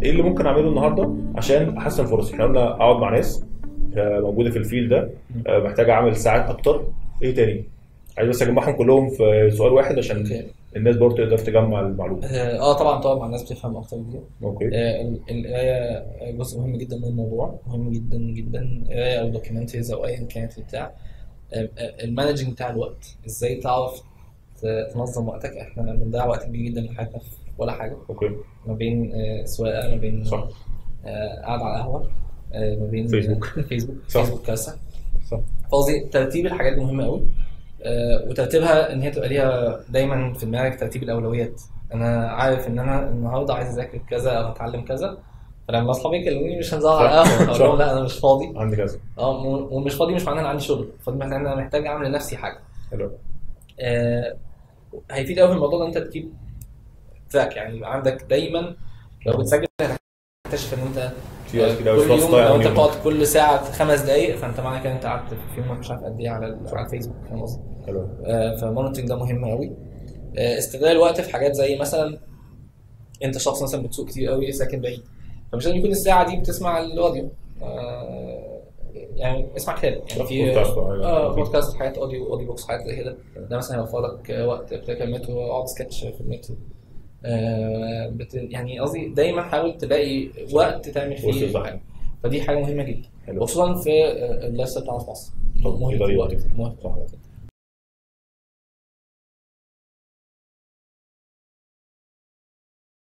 ايه اللي ممكن اعمله النهارده عشان احسن فرصي احنا قلنا اقعد مع ناس آه، موجوده في الفيلد ده آه، محتاج اعمل ساعات اكتر ايه تاني عايز بس اجمعهم كلهم في سؤال واحد عشان اوكي الناس برضه تقدر تجمع المعلومه اه آه، طبعا تقعد مع الناس بتفهم اكتر بكتير اوكي آه، ال- القرايه جزء مهم جدا من الموضوع مهم جدا جدا قرايه او دوكيومنتريز او ايا كانت بتاع المانجنج بتاع الوقت ازاي تعرف ت- تنظم وقتك احنا بنضيع وقت كبير جدا من حياتنا في ولا حاجه اوكي ما بين آه، سواقه ما بين صح آه، قاعده على قهوه آه، ما بين فيسبوك. فيسبوك صح. فيسبوك كارثه صح قصدي ترتيب الحاجات دي مهمه قوي آه، وترتيبها ان هي تبقى ليها دايما في دماغك ترتيب الاولويات انا عارف ان انا النهارده عايز اذاكر كذا او اتعلم كذا فلما اصحابي يكلموني مش هنزل على صح. القهوه اقول لهم لا انا مش فاضي عندي كذا اه م- ومش فاضي مش معناه ان عندي شغل فاضي معناه ان انا محتاج اعمل لنفسي حاجه حلو آه، هيفيد قوي في الموضوع ده انت تجيب تراك يعني يبقى عندك دايما لو بتسجل هتكتشف ان انت في ناس كده كل خلاص يوم ضايع لو من انت يومك. بتقعد كل ساعه خمس دقائق فانت معنى كده انت قعدت في يومك مش عارف قد ايه على ال- على الفيسبوك فاهم قصدي؟ حلو آه، فالمونيتورنج ده مهم قوي آه، استغلال الوقت في حاجات زي مثلا انت شخص مثلا بتسوق كتير قوي ساكن بعيد فمش لازم يكون الساعه دي بتسمع الاوديو آه، يعني اسمع كتاب يعني في بودكاست أو حاجة. اه بودكاست حاجات اوديو اوديو بوكس حاجات زي كده ده مثلا هيوفر لك وقت بتركب المترو اقعد سكتش في المترو آه، بت... يعني قصدي دايما حاول تلاقي وقت تعمل وسط فيه الزحمة. حاجه فدي حاجه مهمه جدا حلو. وخصوصا في اللايف ستايل بتاعنا في مصر طبعاً، مهم يقدر في يوقت. الوقت مهم صح